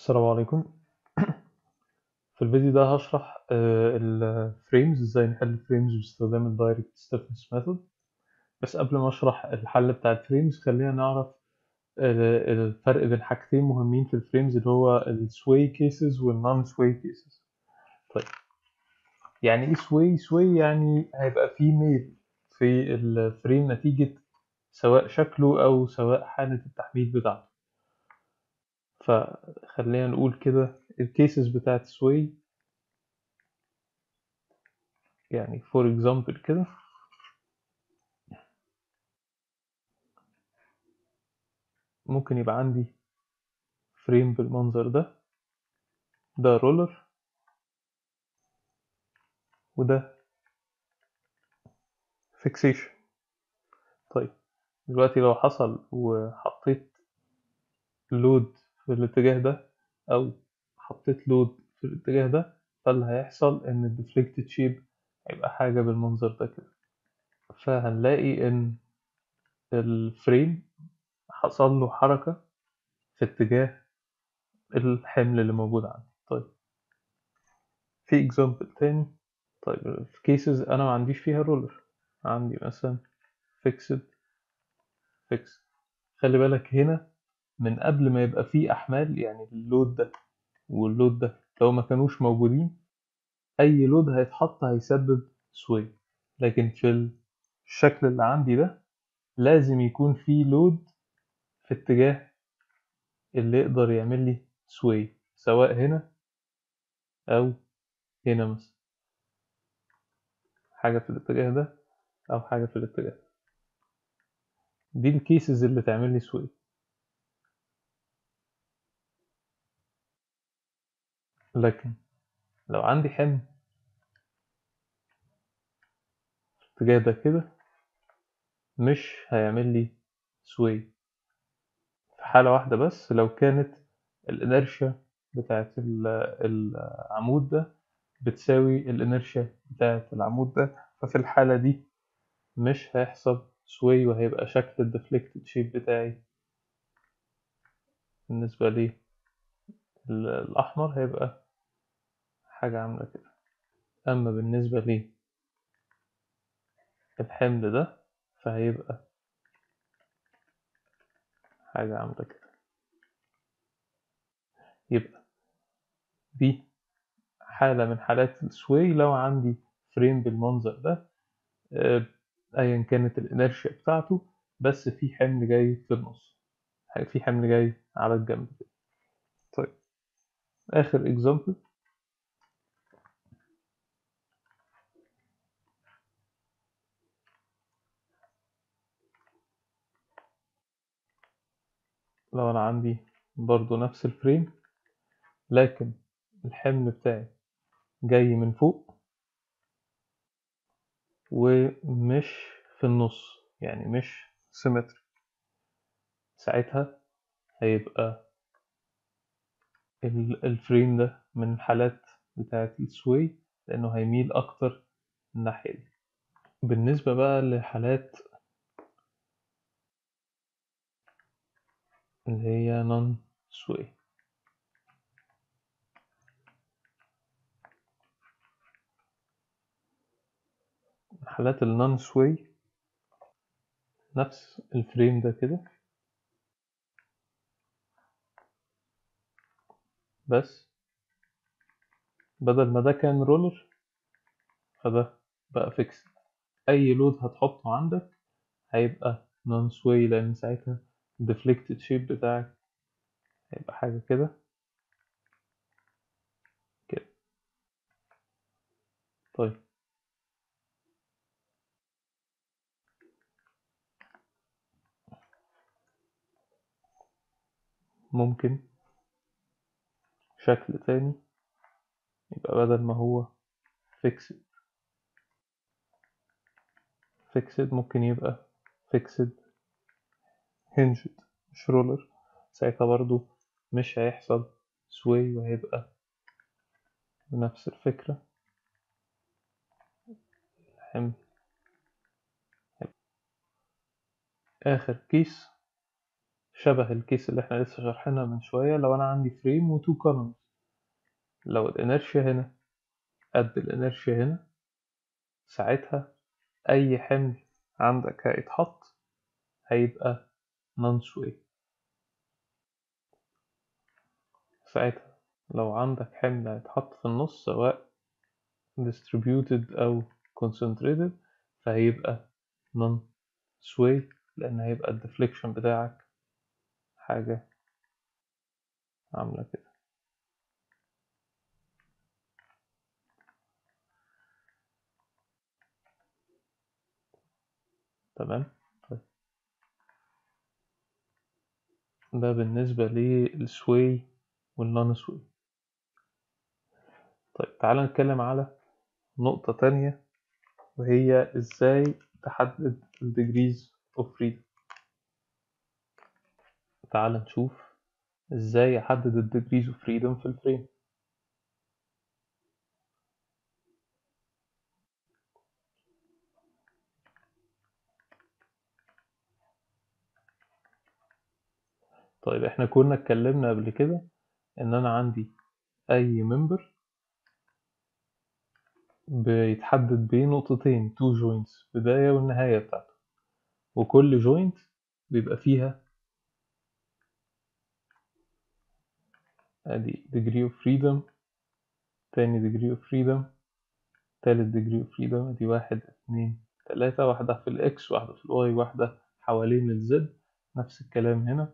السلام عليكم في الفيديو ده هشرح الفريمز ازاي نحل فريمز باستخدام الدايركت stiffness ميثود بس قبل ما اشرح الحل بتاع الفريمز خلينا نعرف آه، الفرق بين حاجتين مهمين في الفريمز اللي هو السوي كيسز والنون سوي كيسز طيب يعني ايه سوي سوي يعني هيبقى فيه ميل في الفريم نتيجة سواء شكله او سواء حالة التحميل بتاعته فخلينا نقول كده الكيسز بتاعت سوي يعني فور اكزامبل كده ممكن يبقى عندي فريم بالمنظر ده ده رولر وده فيكسيشن طيب دلوقتي لو حصل وحطيت لود في الاتجاه ده او حطيت لود في الاتجاه ده فاللي هيحصل ان الديفليكتد شيب هيبقى حاجة بالمنظر ده كده فهنلاقي ان الفريم حصل له حركة في اتجاه الحمل اللي موجود عندي طيب في اكزامبل تاني طيب في كيسز انا ما عنديش فيها رولر عندي مثلا فيكسد فيكسد خلي بالك هنا من قبل ما يبقى فيه احمال يعني اللود ده واللود ده لو ما كانوش موجودين اي لود هيتحط هيسبب سوي لكن في الشكل اللي عندي ده لازم يكون فيه لود في اتجاه اللي يقدر يعمل لي سوي سواء هنا او هنا مثلا حاجة في الاتجاه ده او حاجة في الاتجاه ده دي الكيسز اللي تعمل لي سوي لكن لو عندي حمل في الاتجاه ده كده مش هيعمل لي سوي في حالة واحدة بس لو كانت الانرشيا بتاعت العمود ده بتساوي الانرشيا بتاعت العمود ده ففي الحالة دي مش هيحصل سوي وهيبقى شكل الديفليكتد شيب بتاعي بالنسبة لي الأحمر هيبقى حاجة عاملة كده أما بالنسبة لي الحمل ده فهيبقى حاجة عاملة كده يبقى دي حالة من حالات السوي لو عندي فريم بالمنظر ده أيا كانت الإنرشيا بتاعته بس في حمل جاي في النص في حمل جاي على الجنب كده طيب آخر إكزامبل لو أنا عندي برضو نفس الفريم لكن الحمل بتاعي جاي من فوق ومش في النص يعني مش سيمتري ساعتها هيبقى الفريم ده من الحالات بتاعة السوي لأنه هيميل أكتر الناحية دي بالنسبة بقى لحالات اللي هي نون سوي حالات النون سوي نفس الفريم ده كده بس بدل ما ده كان رولر فده بقى فيكس اي لود هتحطه عندك هيبقى نون سوي لان ساعتها الديفليكتد شيب بتاعك هيبقى حاجة كده كده طيب ممكن شكل تاني يبقى بدل ما هو فيكسد فيكسد ممكن يبقى فيكسد هنجد مش رولر ساعتها برضو مش هيحصل سوي وهيبقى بنفس الفكرة الحمل آخر كيس شبه الكيس اللي احنا لسه شارحينها من شوية لو أنا عندي فريم وتو كولومز لو الانرشيا هنا قد الانرشيا هنا ساعتها أي حمل عندك هيتحط هيبقى نون سوي ساعتها لو عندك حمل هيتحط في النص سواء distributed أو concentrated فهيبقى non sway لأن هيبقى الديفليكشن بتاعك حاجة عاملة كده تمام طيب ده بالنسبة للسوي والنون سوي طيب تعالى نتكلم على نقطة تانية وهي ازاي تحدد ال degrees of freedom تعال نشوف ازاي احدد ال degrees of freedom في الفريم طيب احنا كنا اتكلمنا قبل كده ان انا عندي اي ممبر بيتحدد بنقطتين تو جوينتس بداية والنهاية بتاعته وكل جوينت بيبقى فيها ادي degree of freedom تاني degree of freedom تالت degree of freedom ادي واحد اتنين تلاتة واحدة في الاكس واحدة في الواي واحدة حوالين الزد نفس الكلام هنا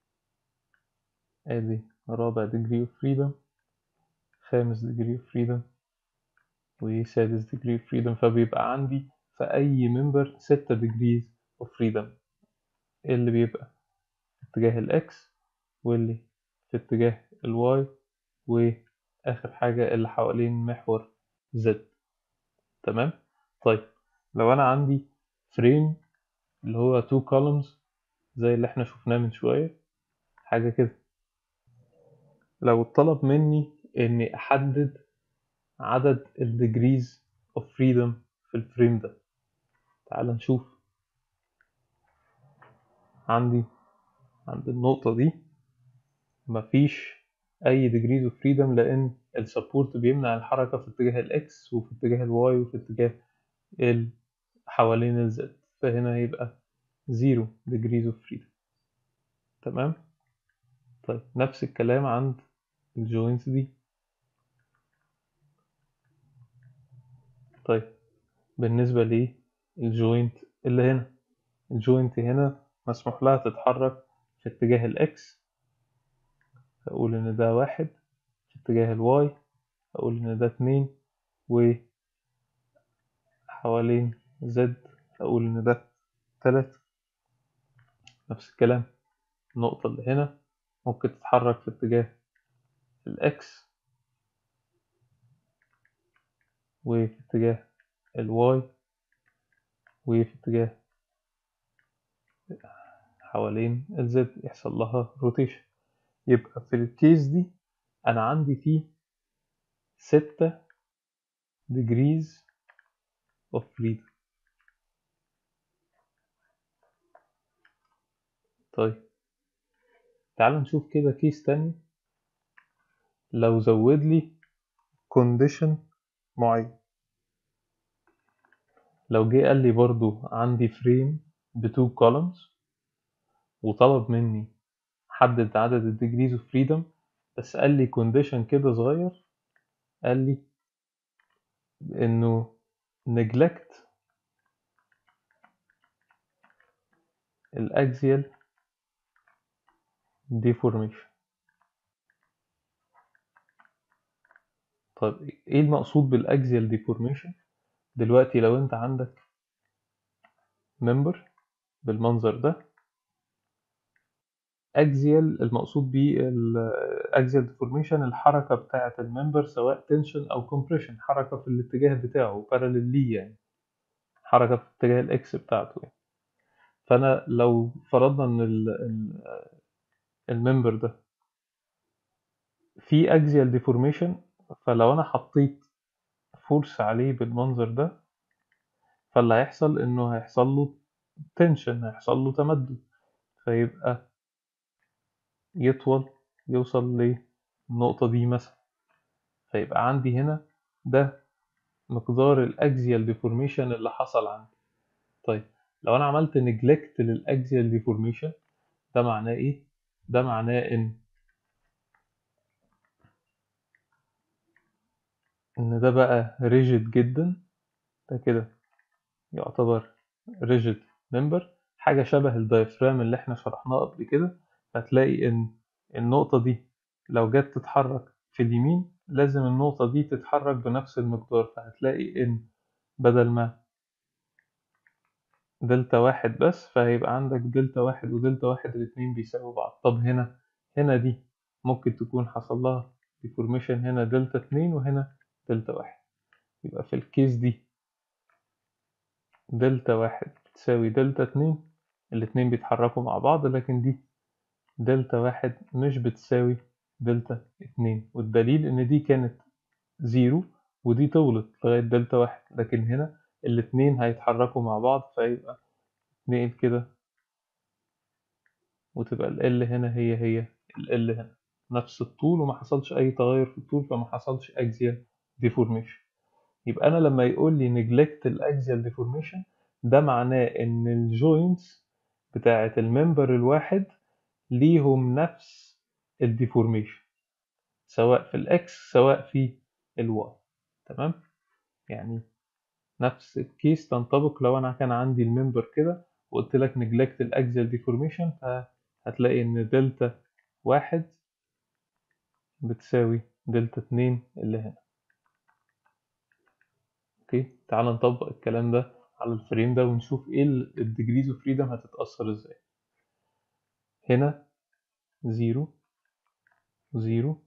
ادي رابع degree of freedom خامس degree of freedom وسادس degree of freedom فبيبقى عندي في أي ممبر ستة degrees of freedom اللي بيبقى في اتجاه الإكس واللي في اتجاه الواي وآخر حاجة اللي حوالين محور زد تمام طيب لو أنا عندي فريم اللي هو two columns زي اللي احنا شفناه من شوية حاجة كده لو اتطلب مني إني أحدد عدد ال degrees of freedom في الفريم ده تعال نشوف عندي عند النقطة دي مفيش أي degrees of freedom لأن السبورت بيمنع الحركة في اتجاه الإكس وفي اتجاه الواي وفي اتجاه ال حوالين الزد فهنا هيبقى zero degrees of freedom تمام طيب نفس الكلام عند الجوينتس دي طيب بالنسبة للجوينت اللي هنا الجوينت هنا مسموح لها تتحرك في اتجاه الإكس أقول إن ده واحد في اتجاه الواي أقول إن ده اتنين وحوالين زد أقول إن ده تلاتة نفس الكلام النقطة اللي هنا ممكن تتحرك في اتجاه الإكس وفي اتجاه الواي وفي اتجاه حوالين الزد يحصل لها روتيشن يبقى في الكيس دي أنا عندي فيه ستة degrees of freedom طيب تعال نشوف كده كيس تاني لو زود لي condition معين لو جه قال لي برضو عندي فريم بتو columns وطلب مني حدد عدد ال degrees of freedom بس قال لي condition كده صغير قال لي انه neglect الاكسيال deformation طيب ايه المقصود بالاكسيال deformation دلوقتي لو انت عندك ممبر بالمنظر ده اكسيال المقصود بيه الاكسيال ديفورميشن الحركه بتاعه الممبر سواء تنشن او كومبريشن حركه في الاتجاه بتاعه باراليل ليه يعني حركه في اتجاه الاكس بتاعته يعني. فانا لو فرضنا ان الممبر ده في اكسيال ديفورميشن فلو انا حطيت فورس عليه بالمنظر ده فاللي هيحصل انه هيحصل له تنشن هيحصل له تمدد فيبقى يطول يوصل للنقطة دي مثلا فيبقى عندي هنا ده مقدار الاكزيال ديفورميشن اللي حصل عندي طيب لو انا عملت نجلكت للاكزيال ديفورميشن ده معناه ايه ده معناه ان ان ده بقى ريجيد جدا ده كده يعتبر ريجيد ممبر حاجه شبه الدايفرام اللي احنا شرحناه قبل كده هتلاقي ان النقطه دي لو جت تتحرك في اليمين لازم النقطه دي تتحرك بنفس المقدار فهتلاقي ان بدل ما دلتا واحد بس فهيبقى عندك دلتا واحد ودلتا واحد الاتنين بيساوي بعض طب هنا هنا دي ممكن تكون حصل لها ديفورميشن هنا دلتا اتنين وهنا دلتا واحد يبقى في الكيس دي دلتا واحد بتساوي دلتا اتنين الاتنين بيتحركوا مع بعض لكن دي دلتا واحد مش بتساوي دلتا اتنين والدليل ان دي كانت زيرو ودي طولت لغاية دلتا واحد لكن هنا الاتنين هيتحركوا مع بعض فيبقى اتنقل كده وتبقى ال L هنا هي هي ال L هنا نفس الطول وما حصلش أي تغير في الطول فما حصلش أكزيال ديفورميشن يبقى أنا لما يقول لي نجلكت الأكزيال ديفورميشن ده معناه إن الجوينتس بتاعة الممبر الواحد ليهم نفس الديفورميشن سواء في الإكس سواء في الواي تمام يعني نفس الكيس تنطبق لو انا كان عندي الممبر كده وقلت لك نجلكت الاكزيال ديفورميشن فهتلاقي ان دلتا واحد بتساوي دلتا اتنين اللي هنا اوكي تعال نطبق الكلام ده على الفريم ده ونشوف ايه الديجريز اوف فريدم هتتأثر ازاي هنا زيرو وزيرو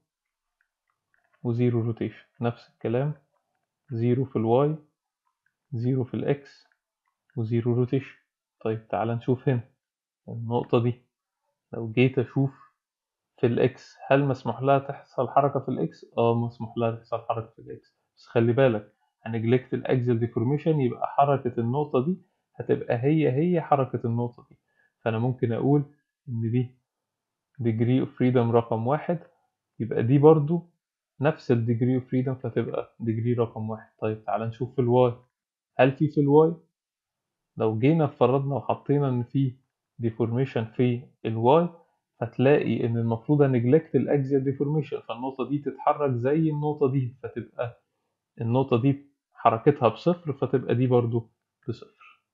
وزيرو روتيشن نفس الكلام زيرو في الواي زيرو في الإكس وزيرو روتيشن طيب تعال نشوف هنا النقطة دي لو جيت أشوف في الإكس هل مسموح لها تحصل حركة في الإكس؟ آه مسموح لها تحصل حركة في الإكس بس خلي بالك هنجلكت الأكزل ديفورميشن يبقى حركة النقطة دي هتبقى هي هي حركة النقطة دي فأنا ممكن أقول إن دي degree of freedom رقم واحد يبقى دي برضو نفس ال degree of freedom فتبقى degree رقم واحد طيب تعال نشوف في الواي هل في في الواي لو جينا فرضنا وحطينا ان في ديفورميشن في الواي هتلاقي ان المفروض نجلكت الاكزيال ديفورميشن فالنقطة دي تتحرك زي النقطة دي فتبقى النقطة دي حركتها بصفر فتبقى دي برضو بصفر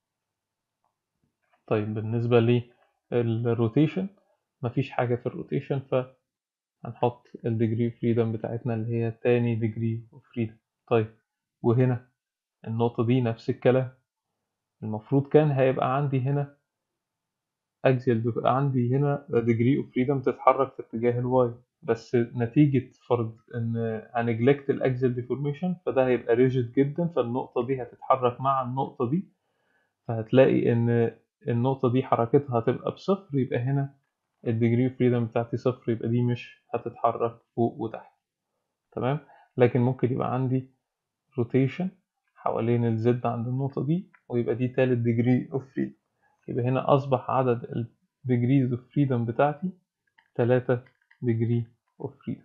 طيب بالنسبة للروتيشن مفيش حاجة في الروتيشن فهنحط الديجري فريدم بتاعتنا اللي هي تاني ديجري فريدم طيب وهنا النقطة دي نفس الكلام المفروض كان هيبقى عندي هنا أكزيال عندي هنا degree of freedom تتحرك في اتجاه الواي بس نتيجة فرض إن هنجلكت الأكزيال ديفورميشن فده هيبقى ريجيد جدا فالنقطة دي هتتحرك مع النقطة دي فهتلاقي إن النقطة دي حركتها هتبقى بصفر يبقى هنا الديجري اوف فريدم بتاعتي صفر يبقى دي مش هتتحرك فوق وتحت تمام لكن ممكن يبقى عندي روتيشن حوالين الزد عند النقطة دي ويبقى دي تالت degree of freedom يبقى هنا أصبح عدد ال degrees of freedom بتاعتي تلاتة degree of freedom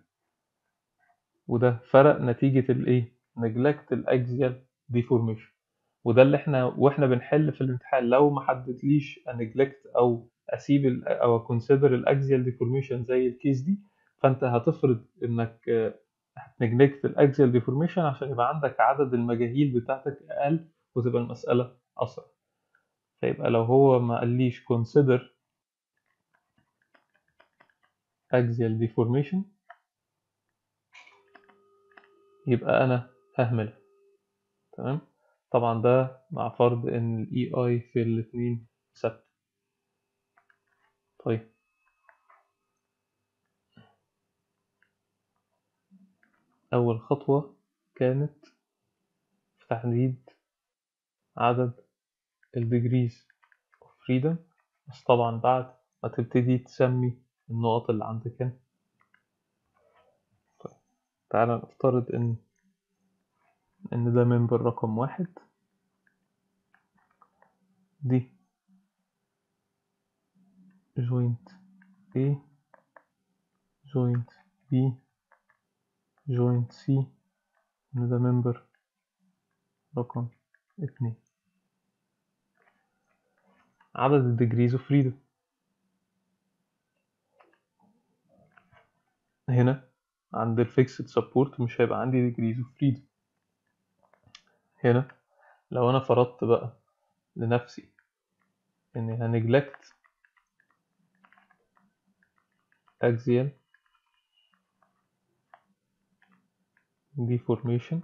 وده فرق نتيجة الايه neglect الاكزيال deformation وده اللي احنا واحنا بنحل في الامتحان لو ما حددليش neglect او اسيب ال او consider الاكزيال deformation زي الكيس دي فانت هتفرض انك هتنجلكت الاكزيال ديفورميشن عشان يبقى عندك عدد المجاهيل بتاعتك اقل وتبقى المسألة اسرع فيبقى لو هو ما قاليش consider axial deformation يبقى انا ههملها تمام طبعا ده مع فرض ان الاي اي في الاتنين ثابت طيب أول خطوة كانت في تحديد عدد الديجريز of freedom بس طبعا بعد ما تبتدي تسمي النقط اللي عندك هنا طيب تعالى نفترض إن إن ده ممبر رقم واحد دي joint A joint B joint C إن ده member رقم اتنين عدد ال degrees of freedom هنا عند ال fixed support مش هيبقى عندي degrees of freedom هنا لو أنا فرضت بقى لنفسي إني هنجلكت axial deformation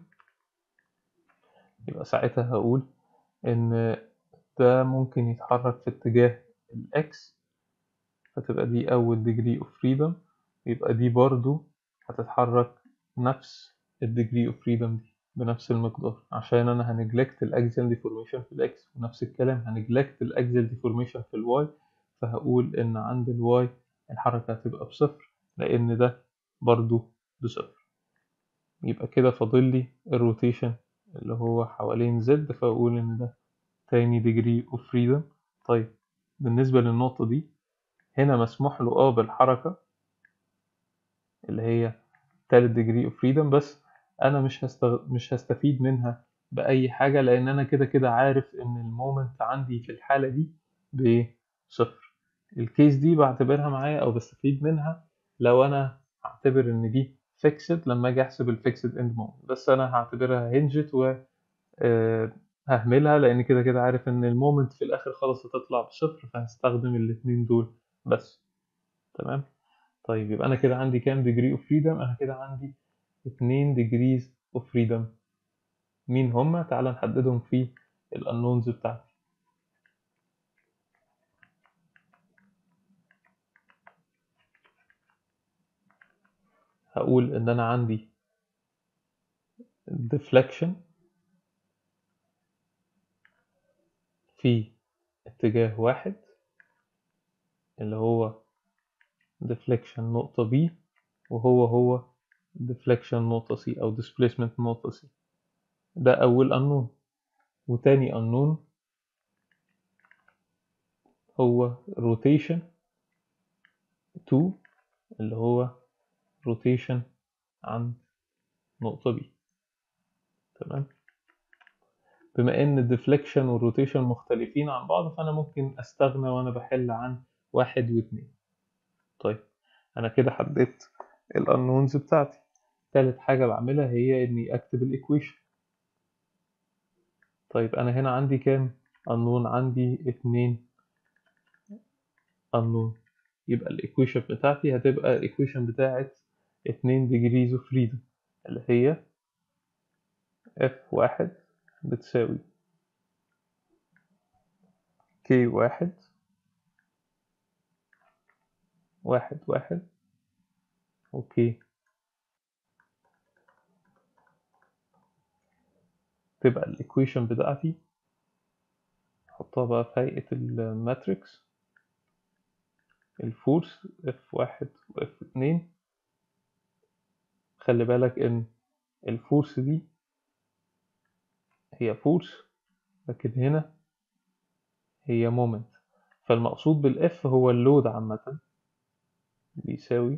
يبقى ساعتها هقول إن ده ممكن يتحرك في اتجاه الإكس فتبقى دي أول degree of freedom يبقى دي برضو هتتحرك نفس ال degree of freedom دي بنفس المقدار عشان أنا هنجلكت الأكزيال ديفورميشن في الإكس ونفس الكلام هنجلكت الأكزيال ديفورميشن في الواي فهقول إن عند الواي الحركة هتبقى بصفر لأن ده برضو بصفر يبقى كده فاضل لي الروتيشن اللي هو حوالين زد فأقول إن ده تاني degree of freedom طيب بالنسبة للنقطة دي هنا مسموح له اه بالحركة اللي هي تالت degree of freedom بس أنا مش هستغ... مش هستفيد منها بأي حاجة لأن أنا كده كده عارف إن المومنت عندي في الحالة دي بصفر الكيس دي بعتبرها معايا أو بستفيد منها لو أنا هعتبر إن دي فيكسد لما أجي أحسب الفيكسد إند مومنت بس أنا هعتبرها هنجت و آه، ههملها لأن كده كده عارف إن المومنت في الآخر خلاص هتطلع بصفر فهستخدم الاتنين دول بس تمام طيب يبقى أنا كده عندي كام degree of freedom أنا كده عندي اتنين degrees of freedom مين هما تعال نحددهم في الانونز بتاعتي هقول ان انا عندي deflection في اتجاه واحد اللي هو deflection نقطة B وهو هو deflection نقطة C أو displacement نقطة C ده أول unknown وتاني unknown هو rotation 2 اللي هو rotation عند نقطة B تمام بما ان الديفليكشن والروتيشن مختلفين عن بعض فانا ممكن استغنى وانا بحل عن واحد واثنين طيب انا كده حددت الانونز بتاعتي تالت حاجة بعملها هي اني اكتب الايكويشن طيب انا هنا عندي كام unknown عندي اتنين unknown يبقى الايكويشن بتاعتي هتبقى الايكويشن بتاعت اتنين degrees of freedom اللي هي f واحد بتساوي k واحد واحد واحد اوكي تبقى الايكويشن بتاعتي احطها بقى في هيئة الماتريكس الفورس اف واحد واف اتنين خلي بالك ان الفورس دي هي فورس لكن هنا هي مومنت فالمقصود بالاف هو اللود عامة بيساوي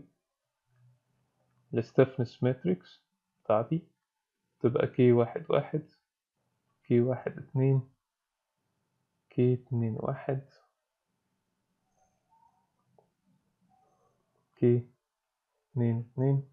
الستفنس ماتريكس بتاعتي تبقى كي واحد واحد كي واحد اتنين كي اتنين واحد كي اتنين اتنين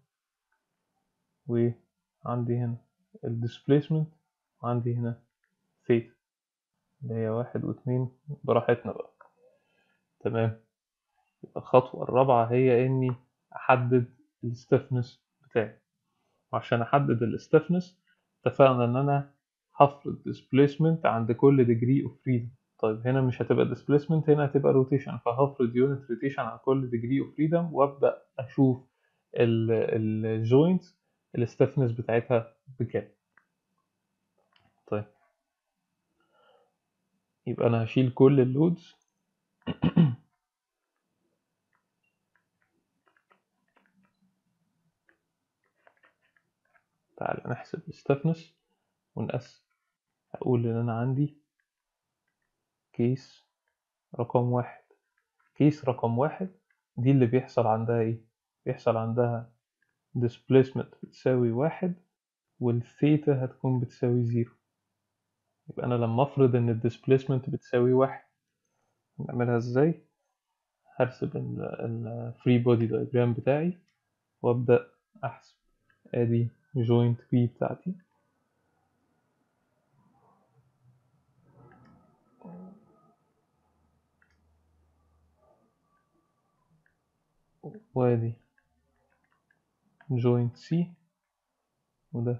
وعندي هنا الديسبليسمنت وعندي هنا ثيتا اللي هي واحد واتنين براحتنا بقى تمام يبقى الخطوة الرابعة هي إني أحدد الستفنس بتاعي وعشان أحدد الستفنس اتفقنا إن أنا هفرض displacement عند كل degree of freedom طيب هنا مش هتبقى displacement هنا هتبقى rotation فهفرض unit rotation عن كل degree of freedom وأبدأ أشوف ال joints الستفنس بتاعتها بكام طيب يبقى أنا هشيل كل اللودز تعال نحسب الستفنس ونقسم هقول إن أنا عندي كيس رقم واحد كيس رقم واحد دي اللي بيحصل عندها إيه بيحصل عندها displacement بتساوي واحد والثيتا هتكون بتساوي زيرو يبقى أنا لما أفرض إن ال displacement بتساوي واحد نعملها إزاي؟ هرسم ال free body diagram بتاعي وأبدأ أحسب أدي joint B بتاعتي وادي joint C وده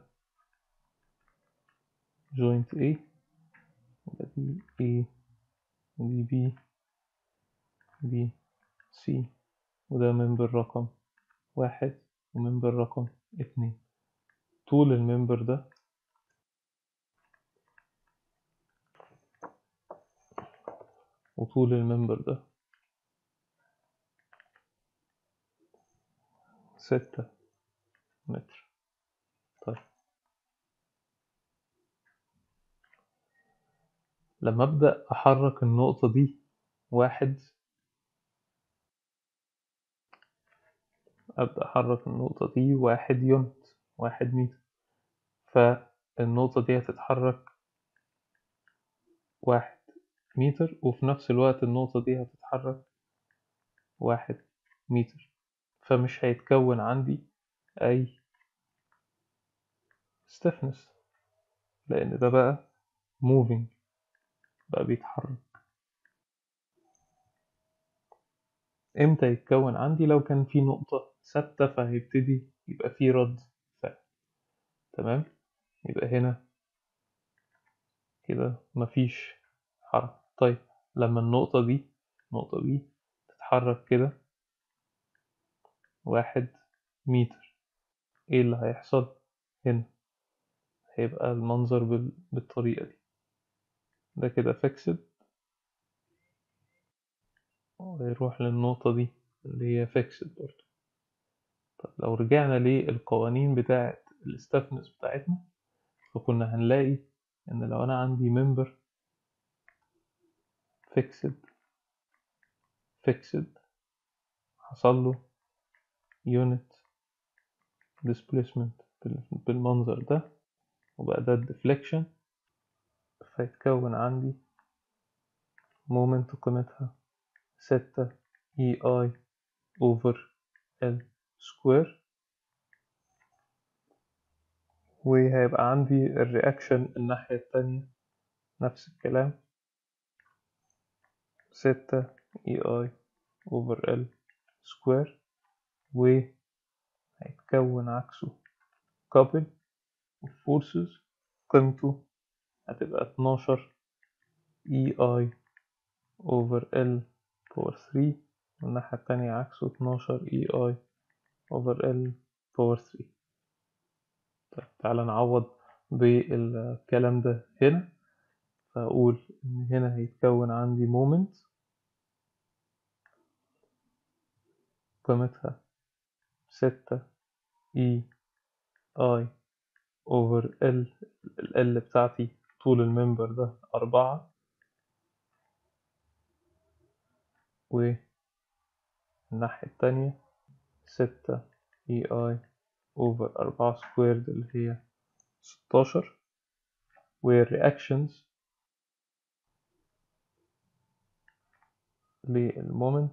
joint A وده دي A ودي B دي C وده ممبر رقم واحد وممبر رقم اتنين طول الممبر ده وطول الممبر ده ستة متر طيب لما أبدأ أحرك النقطة دي واحد أبدأ أحرك النقطة دي واحد يونت واحد متر فالنقطة دي هتتحرك واحد متر وفي نفس الوقت النقطة دي هتتحرك واحد متر فمش هيتكون عندي أي stiffness لأن ده بقى moving بقى بيتحرك امتى يتكون عندي لو كان في نقطة ثابتة فهيبتدي يبقى في رد فعل تمام يبقى هنا كده مفيش حركة طيب لما النقطة دي النقطة دي تتحرك كده واحد متر ايه اللي هيحصل هنا هيبقى المنظر بال... بالطريقة دي ده كده فيكسد ويروح للنقطة دي اللي هي فيكسد برضه طب لو رجعنا للقوانين بتاعة الاستفنس بتاعتنا فكنا هنلاقي إن لو أنا عندي ممبر فيكسد فيكسد حصل له يونت displacement بالمنظر ده وبقى ده الديفليكشن فيتكون عندي مومنت قيمتها ستة اي اي اوفر ال سكوير وهيبقى عندي الرياكشن الناحية التانية نفس الكلام ستة اي اي اوفر ال سكوير وهيتكون عكسه couple of forces قيمته هتبقى اتناشر اي اي over L باور 3 والناحية التانية عكسه اتناشر اي اي over L باور 3 طيب تعالى نعوض بالكلام ده هنا فأقول إن هنا هيتكون عندي مومنت قيمتها ستة اي اي over ال ال بتاعتي طول الممبر ده أربعة والناحية التانية ستة اي اي over أربعة سكويرد اللي هي ستاشر والرياكشنز للمومنت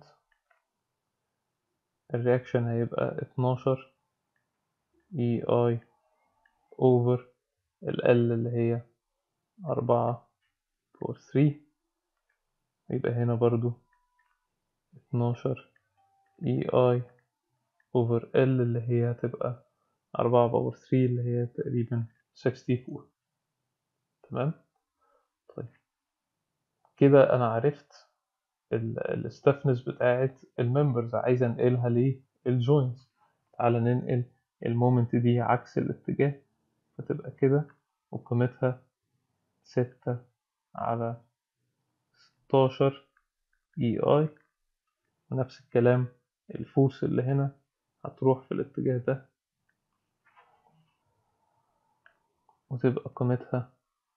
الرياكشن هيبقى اتناشر اي اي over ال L اللي هي أربعة باور ثري يبقى هنا برضو اتناشر اي اي over L اللي هي هتبقى أربعة باور ثري اللي هي تقريبا سكستي فور تمام طيب كده أنا عرفت الاستفنس بتاعت الممبرز عايز انقلها للجوينتس تعالى ننقل المومنت دي عكس الاتجاه فتبقى كده وقيمتها ستة على ستاشر اي اي ونفس الكلام الفورس اللي هنا هتروح في الاتجاه ده وتبقى قيمتها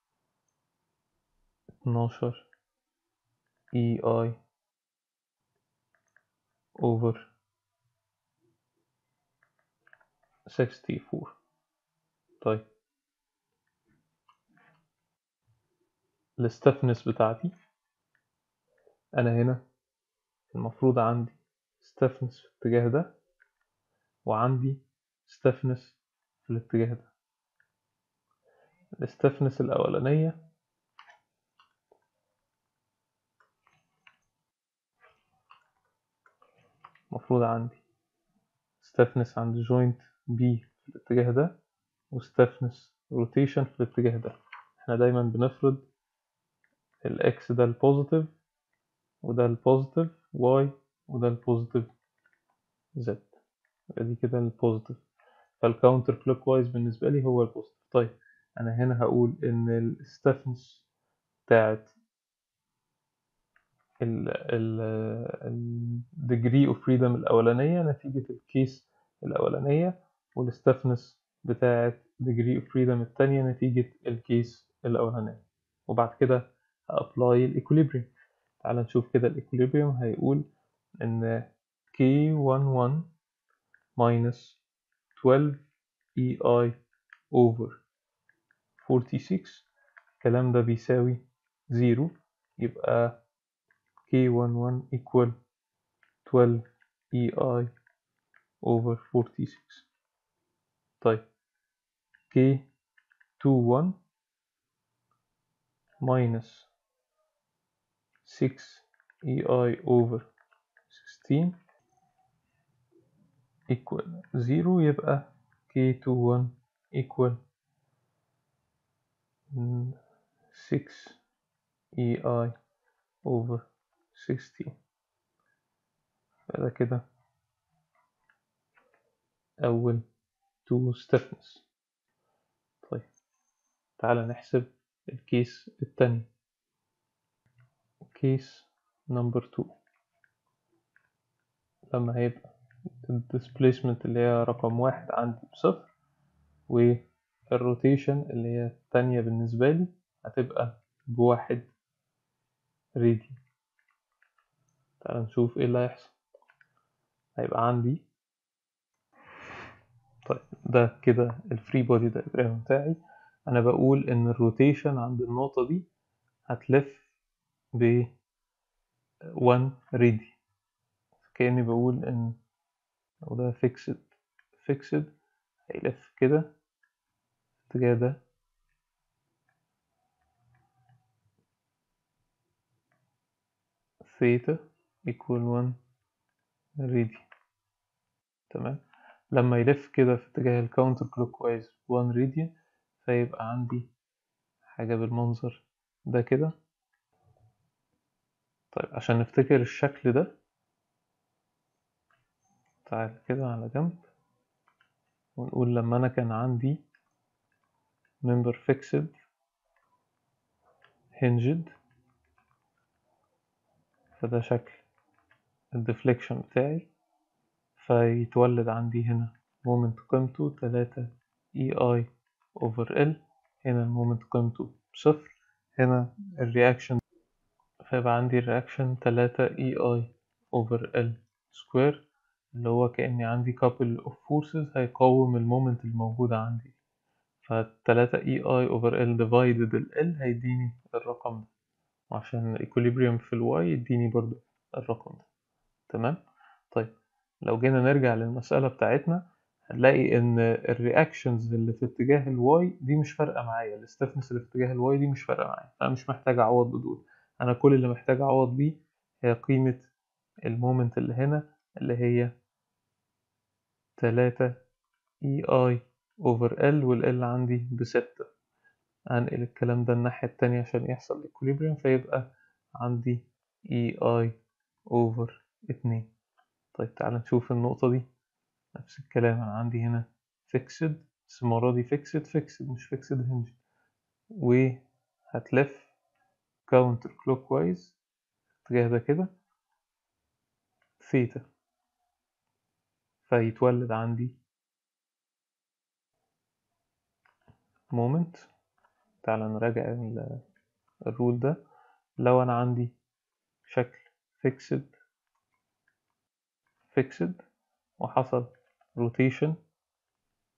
اتناشر اي اي over 64 طيب الستفنس بتاعتي أنا هنا المفروض عندي stiffness في الاتجاه ده وعندي stiffness في الاتجاه ده الstiffness الأولانية المفروض عندي stiffness عند joint B في الاتجاه ده و stiffness rotation في الاتجاه ده احنا دايما بنفرض ال X ده البوزيتيف وده البوزيتيف Y وده البوزيتيف Z يبقى دي كده البوزيتيف فالكاونتر كلوك وايز بالنسبة لي هو البوزيتيف طيب أنا هنا هقول إن الستفنس بتاعت ال ال ال degree of freedom الأولانية نتيجة الكيس الأولانية والستفنس بتاعت degree of freedom التانية نتيجة الكيس الأولانية وبعد كده هأبلاي الإكوليبريم تعال نشوف كده الإكوليبريم هيقول إن K11 minus 12 EI over 46 الكلام ده بيساوي زيرو يبقى K11 equal 12 EI over 46 طيب K21 minus 6 EI over 16 equal 0 يبقى K21 equal 6 EI over 16 فده كده أول two stiffness طيب تعالى نحسب الكيس التاني كيس نمبر 2 لما هيبقى الديسبليسمنت اللي هي رقم واحد عندي بصفر والروتيشن اللي هي التانية بالنسبة لي هتبقى بواحد راديان تعال نشوف ايه اللي هيحصل هيبقى عندي طيب ده كده الفري بودي دايجرام بتاعي انا بقول ان الروتيشن عند النقطة دي هتلف ب 1 رادي كأني بقول ان لو ده فيكسد فيكسد هيلف كده الاتجاه ده ثيتا equal 1 رادي تمام لما يلف كده في اتجاه الكاونتر كلوك وايز 1 راديان فيبقى عندي حاجة بالمنظر ده كده طيب عشان نفتكر الشكل ده تعال كده على جنب ونقول لما أنا كان عندي member fixed hinged فده شكل الديفليكشن بتاعي فيتولد عندي هنا مومنت قيمته تلاتة اي اي اوفر ال هنا المومنت قيمته بصفر هنا الرياكشن فيبقى عندي الرياكشن تلاتة اي اي اوفر ال سكوير اللي هو كأني عندي couple of forces هيقاوم المومنت الموجودة عندي فالتلاتة اي اي اوفر ال divided ال ال هيديني الرقم ده وعشان equilibrium في الواي يديني برضو الرقم ده تمام طيب لو جينا نرجع للمسألة بتاعتنا هنلاقي ان الرياكشنز اللي في اتجاه الواي دي مش فارقة معايا الستفنس اللي في اتجاه الواي دي مش فارقة معايا انا مش محتاج اعوض بدول انا كل اللي محتاج اعوض بيه هي قيمة المومنت اللي هنا اللي هي تلاتة اي اي اوفر ال والال عندي بستة هنقل الكلام ده الناحية التانية عشان يحصل equilibrium فيبقى عندي اي اي اوفر اتنين طيب تعال نشوف النقطة دي نفس الكلام أنا عندي هنا fixed بس المرة دي fixed fixed مش fixed hinge وهتلف counter clockwise الاتجاه ده كده ثيتا فيتولد عندي moment تعال نراجع الرول ده لو أنا عندي شكل fixed fixed وحصل rotation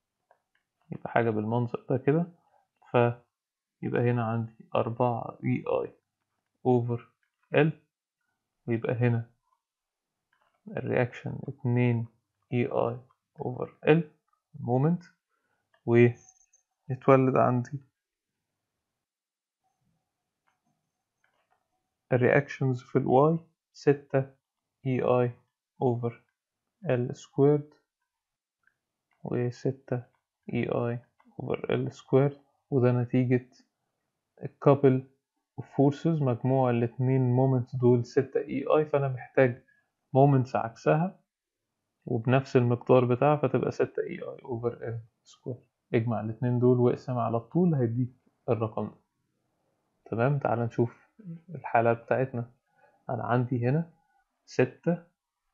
يبقى حاجة بالمنظر ده كده فيبقى هنا عندي أربعة اي اي اوفر ال ويبقى هنا الرياكشن اتنين اي اي اوفر ال مومنت ويتولد عندي الرياكشنز في الواي ستة اي اي اوفر ال سكويرد وستة اي اي اوفر ال سكويرد وده نتيجة الكابل فورسز مجموع الاتنين مومنتس دول ستة اي اي فانا محتاج مومنتس عكسها وبنفس المقدار بتاعها فتبقى ستة اي اي اوفر ال سكوير اجمع الاتنين دول واقسم على الطول هيديك الرقم ده تمام تعال نشوف الحالة بتاعتنا انا عندي هنا ستة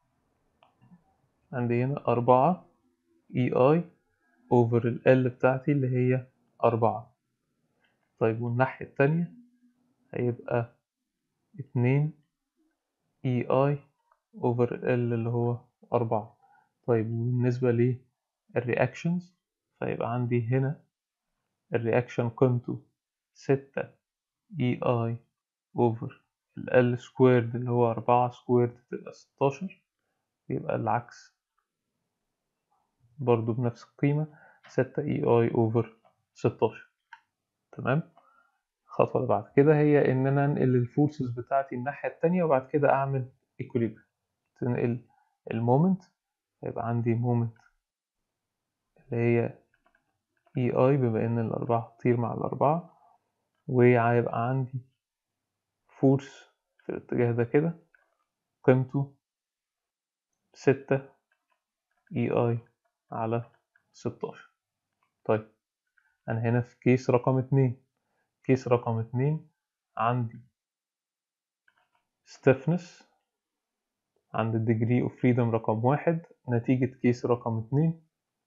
عندي هنا أربعة اي اي اوفر ال ال بتاعتي اللي هي أربعة طيب والناحية التانية هيبقى اتنين اي اي اوفر ال اللي هو أربعة طيب بالنسبة للرياكشنز فيبقى عندي هنا الرياكشن قيمته ستة اي اي اوفر ال سكويرد اللي هو أربعة سكويرد تبقى ستاشر يبقى العكس برضو بنفس القيمة ستة اي اي اوفر ستاشر تمام الخطوة اللي بعد كده هي إن أنا أنقل الفورسز بتاعتي الناحية التانية وبعد كده أعمل equilibrium تنقل المومنت هيبقى عندي مومنت اللي هي اي اي بما ان الاربعة هتطير مع الاربعة وهيبقى عندي فورس في الاتجاه ده كده قيمته ستة اي اي على ستاشر طيب انا هنا في كيس رقم اتنين كيس رقم اتنين عندي stiffness عند الديجري اوف فريدم رقم واحد نتيجة كيس رقم اتنين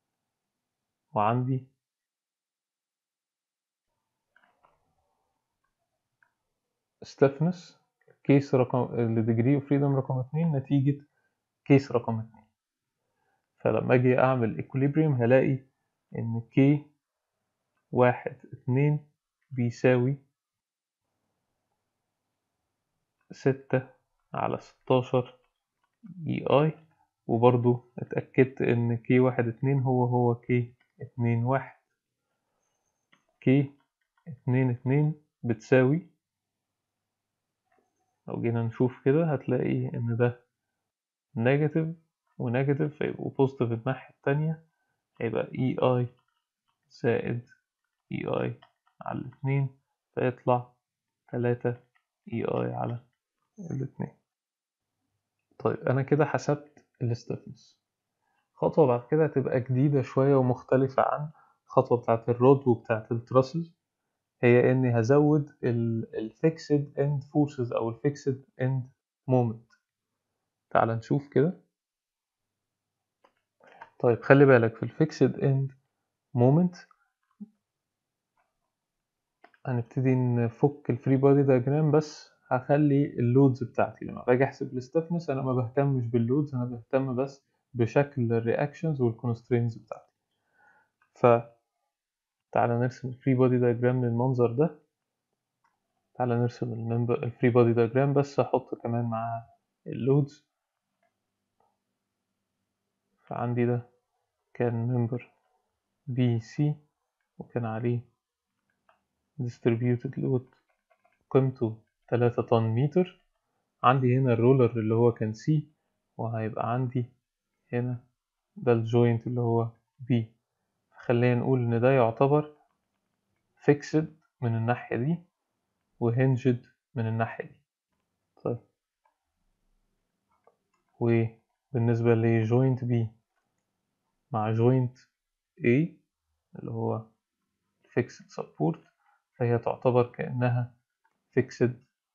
وعندي stiffness كيس رقم الديجري اوف فريدم رقم اتنين نتيجة كيس رقم اتنين فلما اجي اعمل equilibrium هلاقي ان كي واحد اتنين بيساوي ستة على ستاشر اي اي وبرضو اتأكدت ان كي واحد اتنين هو هو كي اتنين واحد كي اتنين اتنين بتساوي لو جينا نشوف كده هتلاقي ان ده نيجاتيف ونيجاتيف فيبقوا بوزيتيف الناحية التانية هيبقى اي اي زائد اي اي على الاتنين فيطلع تلاتة اي اي على الاتنين طيب انا كده حسبت الاستفنس خطوة بعد كده هتبقى جديدة شوية ومختلفة عن الخطوة بتاعت الرود وبتاعت التراسز هي اني هزود الفيكسد اند فورسز او الفيكسد اند مومنت تعال نشوف كده طيب خلي بالك في الفيكسد اند مومنت هنبتدي نفك الفري بودي دايجرام بس هخلي اللودز بتاعتي لما باجي احسب الستفنس انا ما بهتمش باللودز انا بهتم بس بشكل الرياكشنز والكونسترينز بتاعتي ف تعالى نرسم الفري بودي دايجرام للمنظر ده تعالى نرسم الممبر الفري بودي دايجرام بس احط كمان معاها اللودز فعندي ده كان ممبر بي سي وكان عليه distributed load قيمته تلاتة طن متر عندي هنا الرولر اللي هو كان سي وهيبقى عندي هنا ده الجوينت اللي هو بي خلينا نقول ان ده يعتبر فيكسد من الناحية دي وهنجد من الناحية دي طيب وبالنسبة لجوينت بي مع جوينت A اللي هو fixed support فهي تعتبر كأنها fixed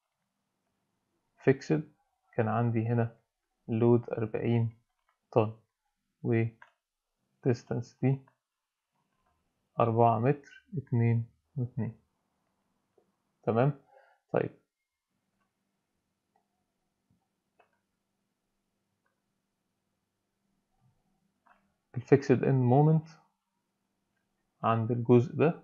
fixed كان عندي هنا لود أربعين طن و distance دي أربعة متر اتنين واتنين تمام طيب الفيكسد اند مومنت عند الجزء ده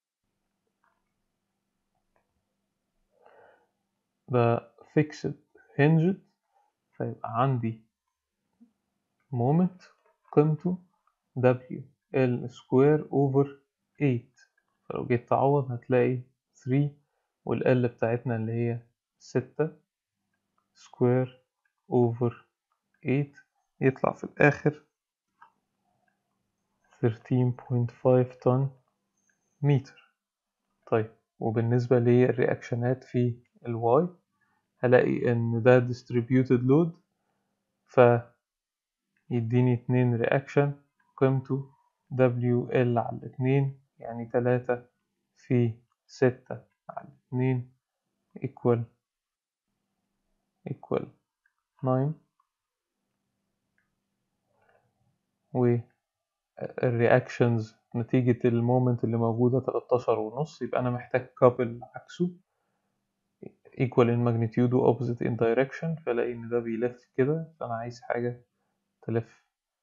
ده fixed hinged فيبقى عندي moment قيمته W L square over 8 فلو جيت تعوض هتلاقي 3 وال L بتاعتنا اللي هي 6 square over 8 يطلع في الآخر 13.5 طن متر طيب وبالنسبة للرياكشنات في الواي هلاقي إن ده distributed load فيديني اتنين رياكشن قيمته WL على اتنين يعني تلاتة في ستة على اتنين equal equal 9 والرياكشنز نتيجة المومنت اللي موجودة 13 ونص يبقى أنا محتاج كابل عكسه equal in magnitude و opposite in direction فلاقي إن ده بيلف كده فأنا عايز حاجة تلف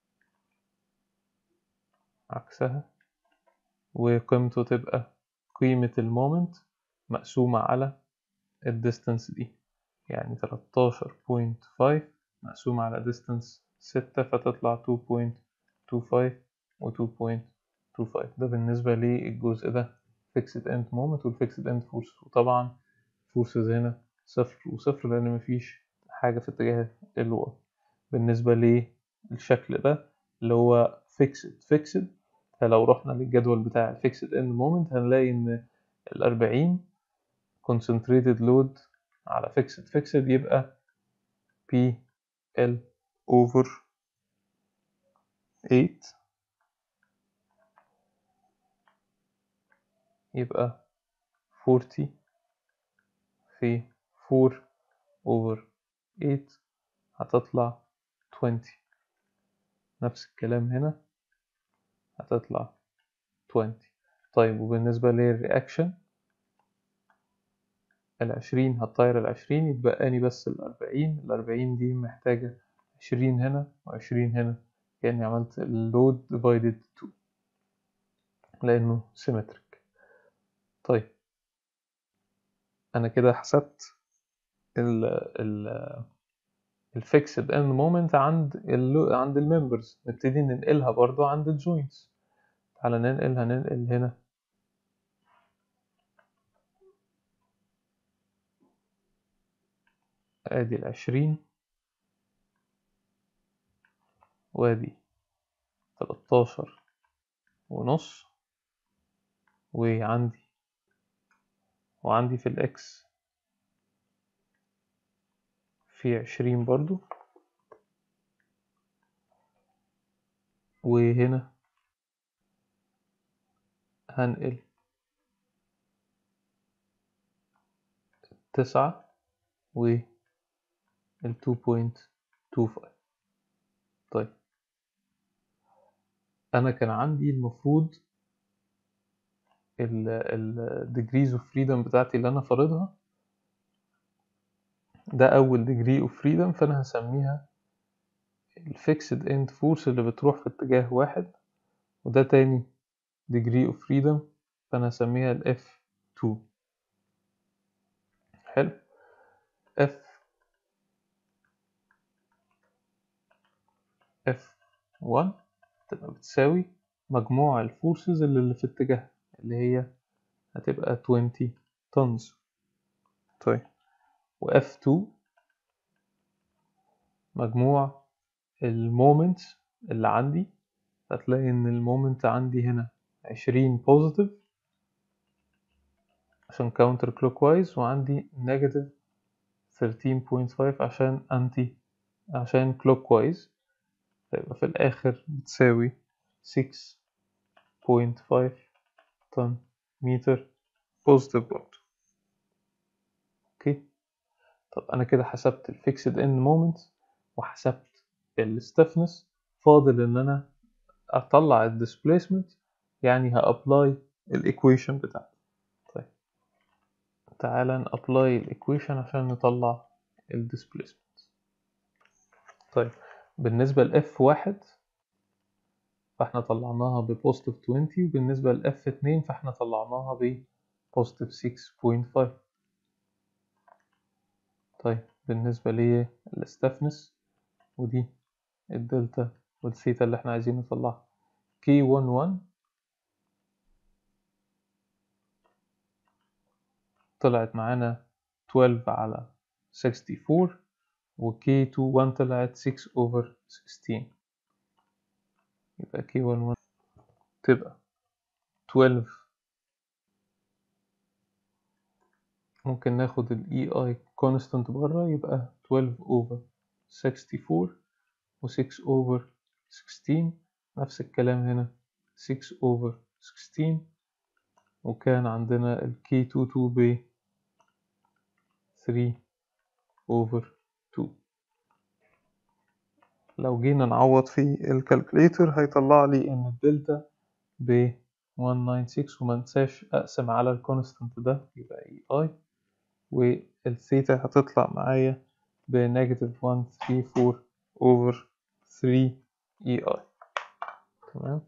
عكسها وقيمته تبقى قيمة المومنت مقسومة على الديستانس دي يعني 13.5 مقسومة على ديستانس 6 فتطلع 2.25 و 2.25 ده بالنسبة للجزء ده fixed end moment وال fixed end force وطبعا forces هنا صفر وصفر لأن مفيش حاجة في اتجاه الواي بالنسبة للشكل ده اللي هو fixed fixed فلو رحنا للجدول بتاع fixed end moment هنلاقي إن الأربعين concentrated load على fixed fixed يبقى P L over 8 يبقى 40 في 4 over 8 هتطلع 20 نفس الكلام هنا هتطلع 20 طيب وبالنسبة للرياكشن العشرين هتطير العشرين يتبقاني بس الأربعين الأربعين دي محتاجة عشرين هنا وعشرين هنا يعني عملت اللود divided 2 لأنه symmetric طيب أنا كده حسبت ال ال الفيكسد اند مومنت عند ال عند الممبرز نبتدي ننقلها برضو عند الجوينتس تعالى ننقل هننقل هنا ادي العشرين وادي تلاتاشر ونص وعندي وعندي في الاكس في عشرين برضو وهنا هنقل تسعة و ال 2.25 طيب أنا كان عندي المفروض ال ال degrees of freedom بتاعتي اللي أنا فارضها ده أول degree of freedom فأنا هسميها ال fixed end force اللي بتروح في اتجاه واحد وده تاني degree of freedom فأنا هسميها ال F2 حلو F F1 تبقى بتساوي مجموع الفورسز اللي, اللي في اتجاه اللي هي هتبقى 20 tons طيب و F2 مجموع المومنت اللي عندي هتلاقي ان المومنت عندي هنا 20 بوزيتيف عشان counter clockwise وعندي negative 13.5 عشان انتي عشان clockwise فيبقى في الآخر بتساوي 6.5 طن متر بوزيتيف برضه اوكي طب انا كده حسبت الفيكسد اند مومنت وحسبت الستفنس فاضل ان انا اطلع الديسبيسمنت يعني هابلاي الايكويشن بتاعتي طيب تعالى نابلاي الايكويشن عشان نطلع الديسبيسمنت طيب بالنسبة ل F1 فاحنا طلعناها ببوزيتيف 20 وبالنسبة لإف اتنين فاحنا طلعناها ببوزيتيف 6.5 طيب بالنسبة لي الاستفنس ودي الدلتا والثيتا اللي احنا عايزين نطلعها كي 1 1 طلعت معانا 12 على 64 وكي 2 1 طلعت 6 over 16 يبقى كي 1 1 تبقى 12 ممكن ناخد ال EI constant برا يبقى 12 over 64 و 6 over 16 نفس الكلام هنا 6 over 16 وكان عندنا ال K22 ب 3 over 2 لو جينا نعوض في الكالكوليتر هيطلع لي ان الدلتا ب 196 وما ننساش اقسم على الكونستانت ده يبقى اي اي والثيتا هتطلع معايا بنيجاتيف 134 اوفر 3 اي اي تمام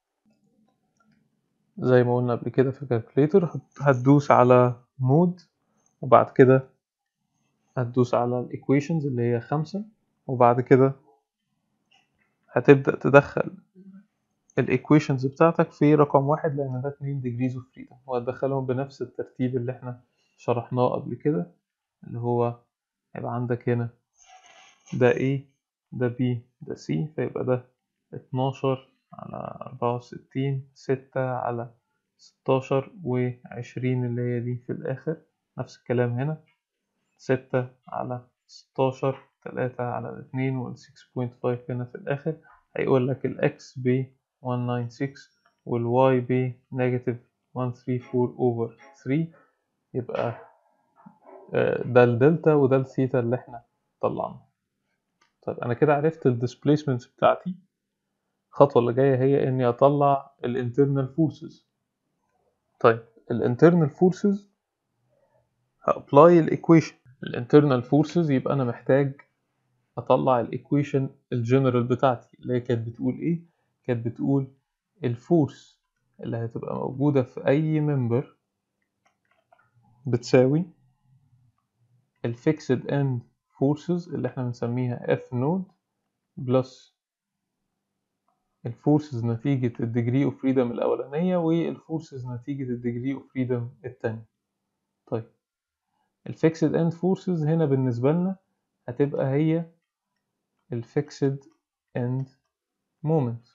زي ما قلنا قبل كده في الكالكوليتر هتدوس على مود وبعد كده هتدوس على الايكويشنز اللي هي خمسة وبعد كده هتبدأ تدخل الايكويشنز بتاعتك في رقم واحد لأن ده اتنين degrees of freedom وهتدخلهم بنفس الترتيب اللي احنا شرحناه قبل كده اللي هو هيبقى عندك هنا ده A ده B ده C فيبقى ده اتناشر على أربعة وستين ستة على ستاشر وعشرين اللي هي دي في الآخر نفس الكلام هنا ستة على ستاشر تلاتة على اتنين وال 6.5 هنا في الآخر هيقول لك الإكس ب 196 والواي ب نيجاتيف 134 أوفر 3 يبقى ده الدلتا وده الثيتا اللي احنا طلعناه طيب أنا كده عرفت الديسبيسمنتس بتاعتي الخطوة اللي جاية هي إني أطلع الانترنال فورسز طيب الانترنال فورسز هأبلاي الإيكويشن الانترنال فورسز يبقى أنا محتاج أطلع الإيكويشن الجنرال بتاعتي اللي هي كانت بتقول إيه؟ كانت بتقول الفورس اللي هتبقى موجودة في أي ممبر بتساوي الفيكسد اند فورسز اللي احنا بنسميها اف نود بلس الفورسز نتيجة الديجري اوف فريدم الأولانية والفورسز نتيجة الديجري اوف فريدم التانية طيب الفيكسد اند فورسز هنا بالنسبة لنا هتبقى هي الفيكسد اند مومنت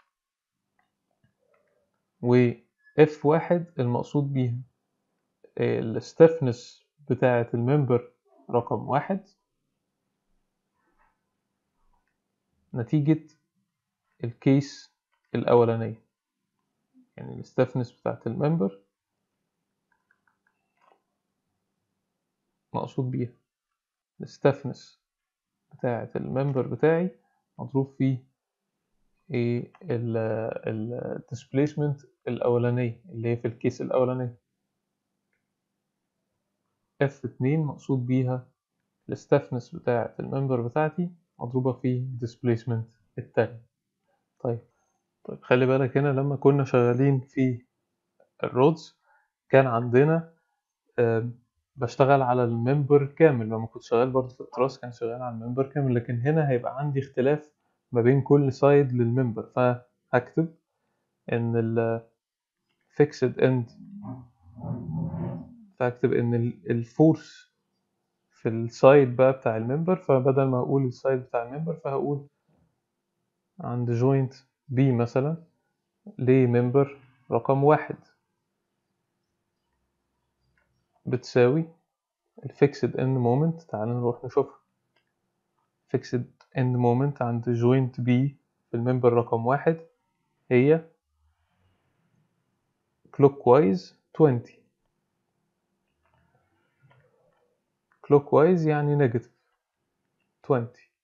و اف واحد المقصود بيها الستفنس بتاعة الممبر رقم واحد نتيجة الكيس الأولانية يعني الستفنس بتاعة الممبر مقصود بيها الستفنس بتاعة الممبر بتاعي مضروب فيه ايه ال displacement الأولانية اللي هي في الكيس الأولانية اف اتنين مقصود بيها الستفنس بتاعة الممبر بتاعتي مضروبة في displacement التاني طيب طيب خلي بالك هنا لما كنا شغالين في الرودز كان عندنا آه بشتغل على الممبر كامل لما كنت شغال برضه في التراس كان شغال على الممبر كامل لكن هنا هيبقى عندي اختلاف ما بين كل سايد للممبر فهكتب ان ال fixed end فهكتب ان الفورس في السايد بقى بتاع الممبر فبدل ما اقول السايد بتاع الممبر فهقول عند جوينت بي مثلا لممبر رقم واحد بتساوي الفيكسد اند مومنت تعال نروح نشوفها فيكسد اند مومنت عند جوينت بي في الممبر رقم واحد هي clockwise 20 clockwise يعني نيجاتيف 20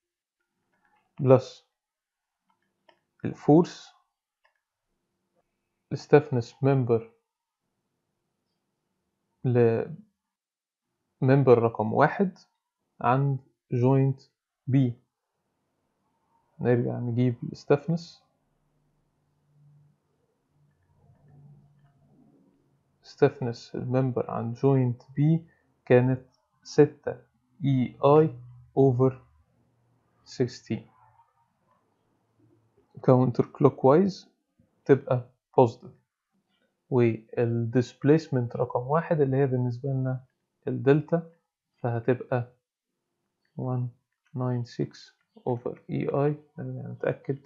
بلس الفورس الستفنس ممبر لممبر رقم واحد عند جوينت بي نرجع نجيب الستفنس stiffness الممبر عند joint B كانت ستة EI over 16 counter clockwise تبقى positive والديسبليسمنت رقم واحد اللي هي بالنسبة لنا الدلتا فهتبقى 196 over EI خلينا نتأكد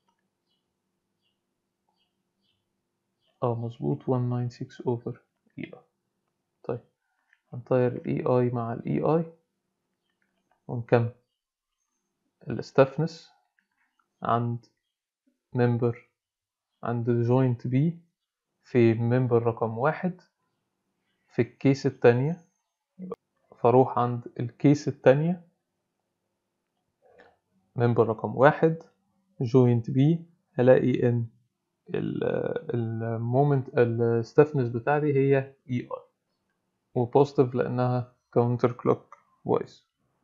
اه مظبوط 196 over EI طيب هنطير ال EI مع ال EI ونكمل الاستفنس عند ممبر عند جوينت بي في ممبر رقم واحد في الكيس التانية فاروح عند الكيس التانية ممبر رقم واحد جوينت بي هلاقي ان المومنت الستفنس بتاعتي هي اي اي وبوزيتيف لانها كاونتر كلوك وايز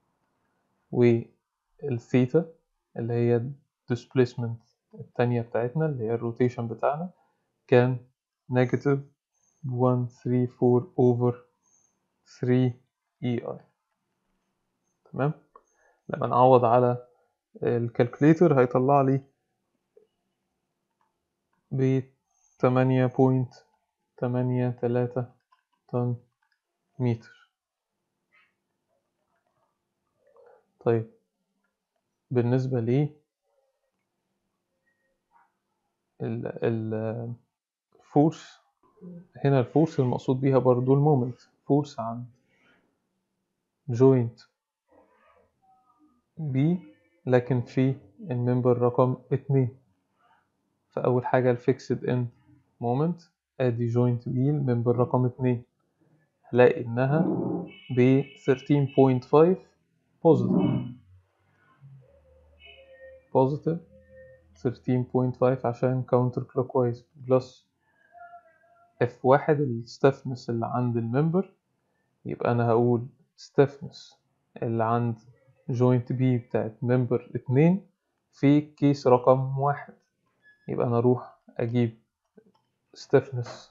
والثيتا اللي هي الديسبليسمنت التانية بتاعتنا اللي هي الروتيشن بتاعنا كان نيجاتيف 134 over 3 اي اي تمام لما نعوض على الكالكوليتر هيطلع لي ب 8.83 طن متر طيب بالنسبة لي ال ال فورس هنا الفورس المقصود بيها برضو المومنت فورس عن جوينت بي لكن في الممبر رقم اتنين فأول حاجة الفيكسد اند مومنت ادي جوينت بي الممبر رقم اتنين هلاقي انها ب 13.5 بوزيتيف بوزيتيف 13.5 عشان كاونتر كلوك وايز بلس اف واحد الستفنس اللي عند الممبر يبقى انا هقول ستفنس اللي عند جوينت بي بتاعت ممبر اتنين في كيس رقم واحد يبقى انا اروح اجيب ستفنس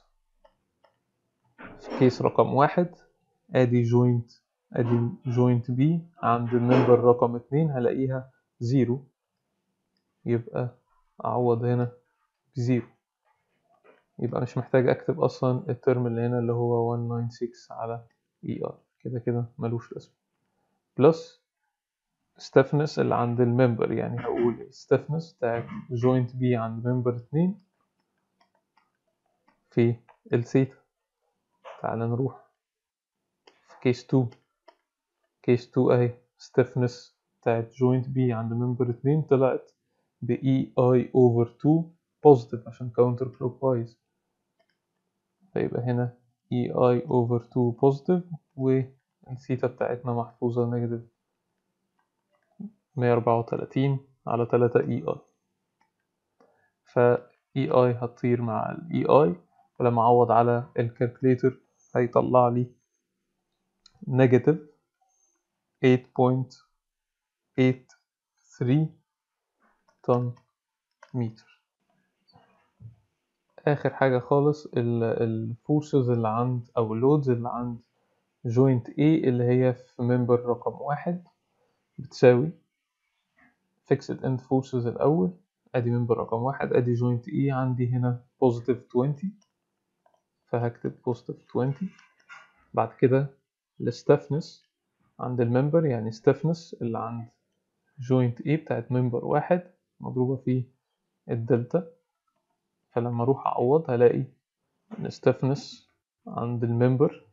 في كيس رقم واحد ادي جوينت ادي جوينت بي عند الممبر رقم اتنين هلاقيها زيرو يبقى اعوض هنا بزيرو يبقى مش محتاج اكتب اصلا الترم اللي هنا اللي هو 196 على اي ار كده كده ملوش لازمه بلس stiffness اللي عند الممبر يعني هقول stiffness بتاعت جوينت بي عند ممبر اتنين في الثيتا تعال نروح في كيس 2 كيس 2 اهي stiffness بتاعت جوينت بي عند ممبر اتنين طلعت ب EI over 2 positive عشان counter clockwise فيبقى هنا EI over 2 positive والثيتا بتاعتنا محفوظة negative 134 على 3 EI ف EI هتطير مع ال EI ولما أعوض على الكالكوليتر هيطلع لي negative 8.83 طن متر آخر حاجة خالص الفورسز اللي عند أو اللودز اللي عند جوينت A اللي هي في ممبر رقم واحد بتساوي fixed end forces الأول أدي ممبر رقم واحد أدي جوينت E عندي هنا positive 20 فهكتب positive 20 بعد كده الستفنس عند الممبر يعني stiffness اللي عند جوينت A بتاعت ممبر واحد مضروبة في الدلتا فلما أروح أعوض هلاقي إن stiffness عند الممبر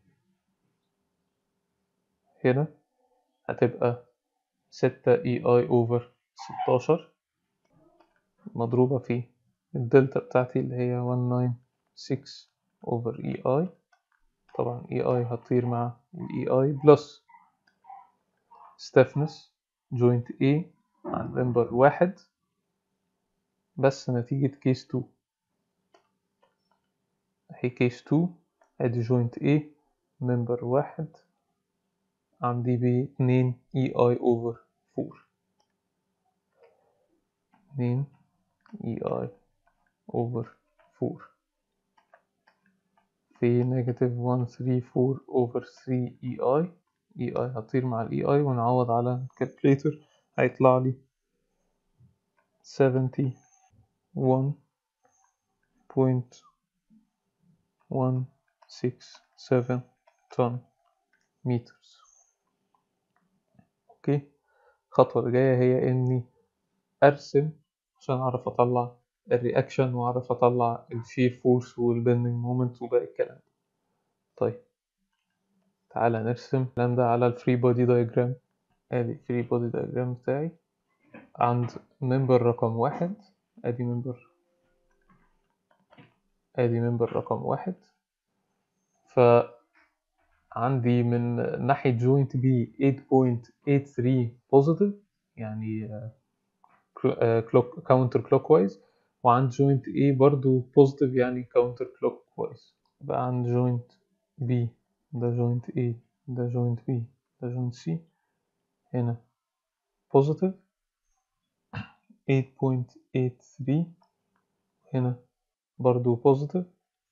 هنا هتبقى ستة اي اي اوفر ستاشر مضروبة في الدلتا بتاعتي اللي هي 196 اوفر اي اي طبعا اي اي هتطير مع الاي اي بلس stiffness joint A عند ممبر واحد بس نتيجة كيس 2 اهي كيس 2 ادي جوينت A ممبر واحد عندي ب 2 اي اي اوفر 4 2 اي اي اوفر 4 في نيجاتيف 134 over 3 اي اي اي اي هطير مع الاي اي ونعوض على الكالكوليتر هيطلع لي 71.167 طن مترز اوكي الخطوة اللي جاية هي اني ارسم عشان اعرف اطلع الرياكشن واعرف اطلع الشير فورس والبندنج مومنت وباقي الكلام طيب تعالى نرسم الكلام ده على الفري بودي دايجرام ادي الفري بودي دايجرام بتاعي عند ممبر رقم واحد ادي ممبر ادي ممبر رقم واحد فعندي من ناحية جوينت بي 8.83 بوزيتيف يعني كلوك كاونتر كلوك وايز وعند جوينت A برضو بوزيتيف يعني كاونتر كلوك وايز بقى عند جوينت B ده جوينت A ده جوينت B ده جوينت C هنا بوزيتيف 8.83 هنا برضو بوزيتيف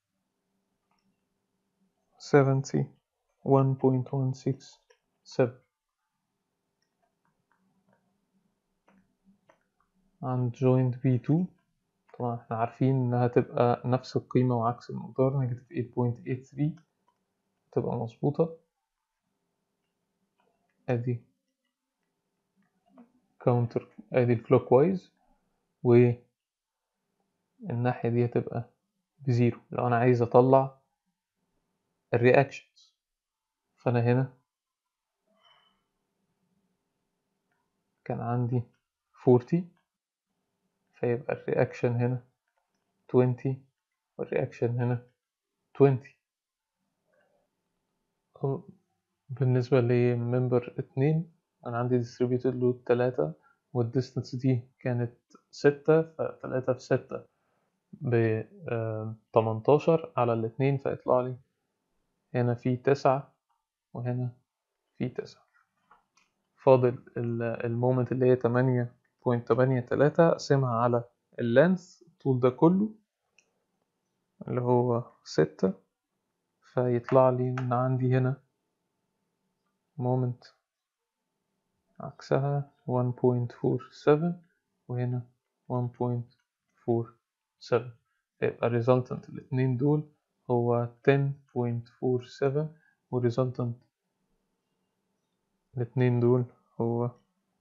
71.167 عند joint B2 طبعا احنا عارفين انها تبقى نفس القيمة وعكس المقدار نيجاتيف 8.83 تبقى مظبوطة ادي كاونتر ادي الكلوك وايز والناحية دي هتبقى بزيرو لو انا عايز اطلع الرياكشنز فانا هنا كان عندي 40 فيبقى الرياكشن هنا 20 والرياكشن هنا 20 بالنسبة لممبر اتنين أنا عندي distributed load تلاتة والديستنس دي كانت ستة فتلاتة في ستة ب تمنتاشر على الاتنين فيطلع لي هنا في تسعة وهنا في تسعة فاضل المومنت اللي هي تمانية بوينت تمانية تلاتة أقسمها على اللينث الطول ده كله اللي هو ستة فيطلع لي إن عندي هنا مومنت عكسها 1.47 وهنا 1.47 يبقى resultant الاتنين دول هو 10.47 والresultant الاتنين دول هو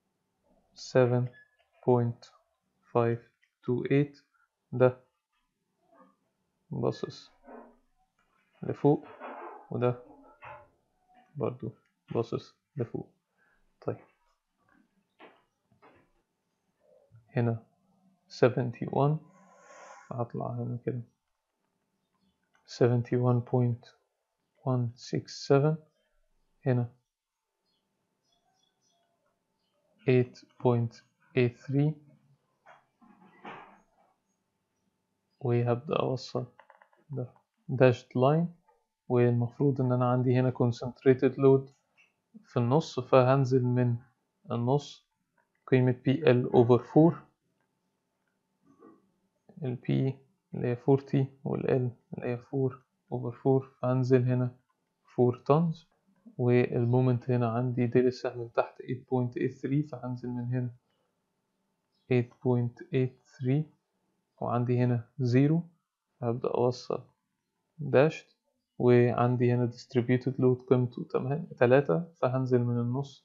7.528 ده باصص لفوق وده برضو باصص لفوق طيب هنا 71 هطلع هنا كده 71.167 هنا 8.83 وهبدأ أوصل ده dashed line والمفروض إن أنا عندي هنا concentrated load في النص فهنزل من النص قيمة PL over 4 ال P اللي هي 40 وال L اللي هي 4 over 4 فهنزل هنا 4 tons والمومنت هنا عندي دي لسه من تحت 8.83 فهنزل من هنا 8.83 وعندي هنا 0 هبدأ أوصل داشت وعندي هنا distributed load قيمته تلاتة فهنزل من النص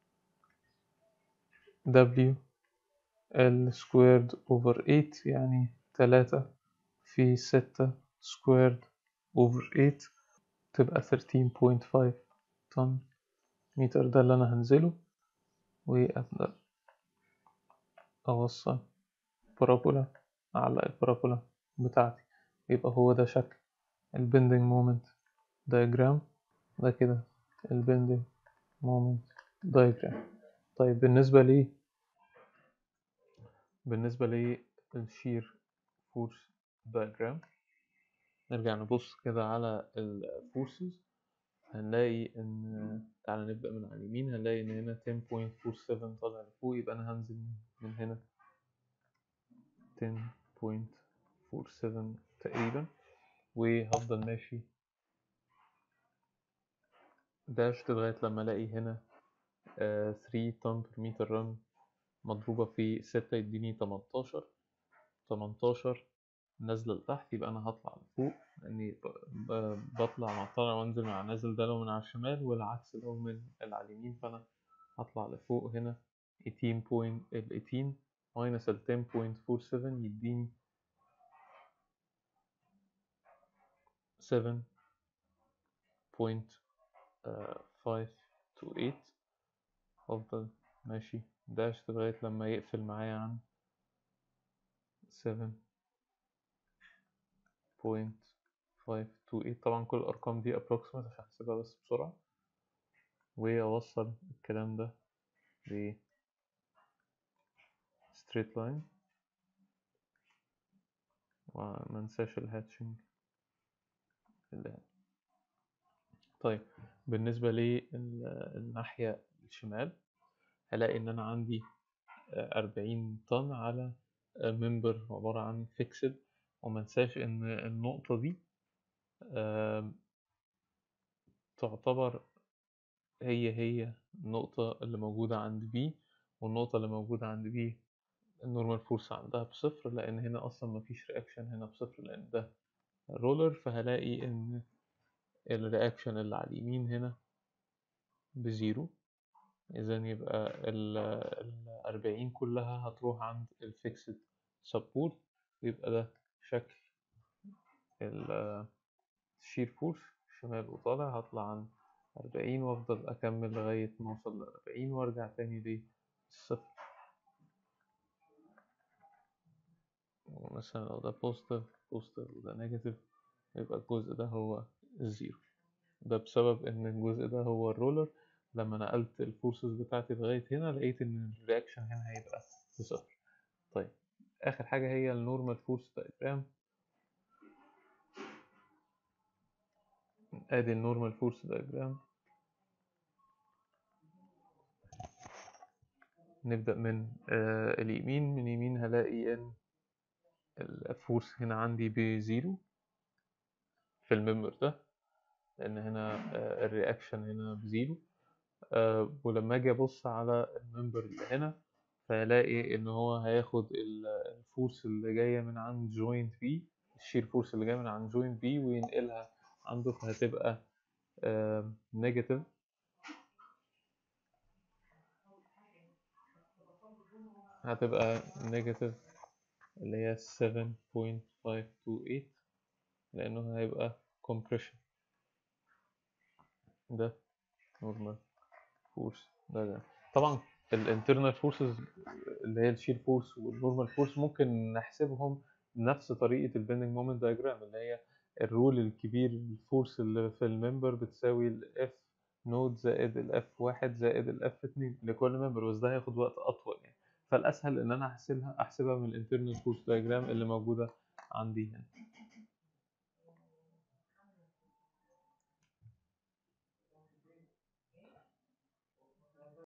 W L squared over 8 يعني تلاتة في ستة squared over 8 تبقى 13.5 طن متر ده اللي أنا هنزله وأبدأ أوصل بارابولا أعلق البارابولا بتاعتي يبقى هو ده شكل البندنج مومنت دايجرام ده كده البندنج مومنت دايجرام طيب بالنسبة لي بالنسبة لي الشير فورس دايجرام نرجع نبص كده على الفورسز هنلاقي ان تعالى نبدأ من على اليمين هنلاقي ان هنا 10.47 طالع لفوق يبقى انا هنزل من هنا 10.47 تقريبا وهفضل ماشي داشت لغاية لما ألاقي هنا آه 3 طن per meter run مضروبة في ستة يديني تمنتاشر تمنتاشر نازلة لتحت يبقى أنا هطلع لفوق لأني ب- ب- بطلع مع طالع وأنزل مع نازل ده لو من على الشمال والعكس لو من اللي على اليمين فأنا هطلع لفوق هنا 18 point ال 18 minus ال 10.47 يديني 7.528 أفضل ماشي داش لغاية لما يقفل معايا عن 7.528 طبعا كل الأرقام دي approximate عشان أحسبها بس بسرعة وأوصل الكلام ده ل straight line ومنساش الهاتشنج اللي هنا. طيب بالنسبة للناحية الشمال هلاقي إن أنا عندي أربعين طن على ممبر عبارة عن فيكسد ومنساش إن النقطة دي آم، تعتبر هي هي النقطة اللي موجودة عند بي والنقطة اللي موجودة عند بي النورمال فورس عندها بصفر لأن هنا أصلا مفيش رياكشن هنا بصفر لأن ده رولر فهلاقي إن الرياكشن اللي على اليمين هنا بزيرو إذا يبقى ال الأربعين كلها هتروح عند الفيكسد سبورت ويبقى ده شكل الشير فورس شمال وطالع هطلع عن أربعين وأفضل أكمل لغاية ما أوصل لأربعين وأرجع تاني للصفر ومثلا لو ده بوزيتيف بوزيتيف وده نيجاتيف يبقى الجزء ده هو الزيرو ده بسبب إن الجزء ده هو الرولر لما نقلت الفورسز بتاعتي لغاية هنا لقيت إن الرياكشن هنا هيبقى بصفر طيب آخر حاجة هي النورمال فورس دايجرام ادي النورمال فورس دايجرام نبدأ من آه اليمين من يمين هلاقي ان الفورس هنا عندي بزيرو في الممبر ده لان هنا آه الرياكشن هنا بزيرو آه ولما اجي ابص على الممبر اللي هنا فهلاقي ان هو هياخد ال- الفورس اللي جاية من عند جوينت بي الشير فورس اللي جاية من عند جوينت بي وينقلها عنده فهتبقى نيجاتيف هتبقى نيجاتيف اللي هي 7.528 لأنه هيبقى compression ده normal force ده ده طبعا الانترنال فورسز اللي هي الشير فورس والنورمال فورس ممكن نحسبهم بنفس طريقة البندنج مومنت دايجرام اللي هي الرول الكبير الفورس اللي في الممبر بتساوي الاف نود زائد الاف واحد زائد الاف اتنين لكل ممبر بس ده هياخد وقت اطول يعني فالاسهل ان انا احسبها احسبها من الانترنال فورس دايجرام اللي موجودة عندي هنا